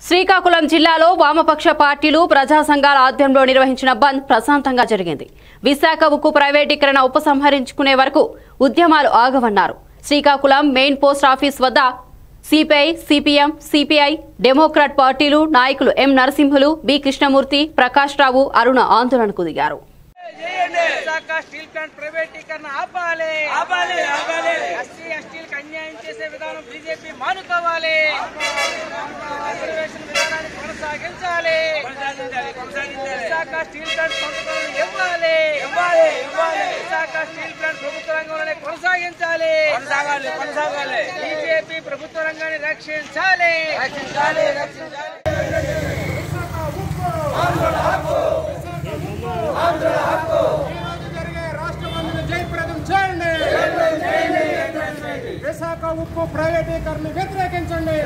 శ్రీకాకుళం జిల్లాలో వామపక్ష పార్టీలు ప్రజా సంఘాల ఆధ్వర్యంలో నిర్వహించిన బంద్ ప్రశాంతంగా జరిగింది విశాఖ ఉక్కు ప్రైవేటీకరణ ఉపసంహరించుకునే వరకు ఉద్యమాలు ఆగవన్నారు శ్రీకాకుళం మెయిన్ పోస్ట్ ఆఫీస్ వద్ద సిపిఐ సిపిఎం సిపిఐ డెమోక్రాట్ పార్టీలు నాయకులు ఎం నరసింహులు బి కృష్ణమూర్తి ప్రకాష్ రావు అరుణ ఆందోళనకు దిగారు విశాఖ స్టీల్ ప్లాంట్ ప్రైవేటీకరణ ఆపాలి ఆపాలి, ఆపాలి. ఎస్సీ ఎస్టీలకు అన్యాయం చేసే విధానం బీజేపీ మానుకోవాలి రిజర్వేషన్ విధానాన్ని కొనసాగించాలి కొనసాగించాలి, కొనసాగించాలి. విశాఖ స్టీల్ ప్లాంట్ సొంతకాలను ఇవ్వాలి ఇవ్వాలి, ఇవ్వాలి. విశాఖ స్టీల్ ప్లాంట్ ప్రభుత్వ రంగంలోనే కొనసాగించాలి కొనసాగాలి, కొనసాగాలి. బీజేపీ ప్రభుత్వ రంగాన్ని రక్షించాలి రక్షించాలి, రక్షించాలి. జరిగే రాష్ట్ర బంధుని జయప్రదం చేయండి విశాఖ ఉక్కు ప్రైవేటీకరణ వ్యతిరేకించండి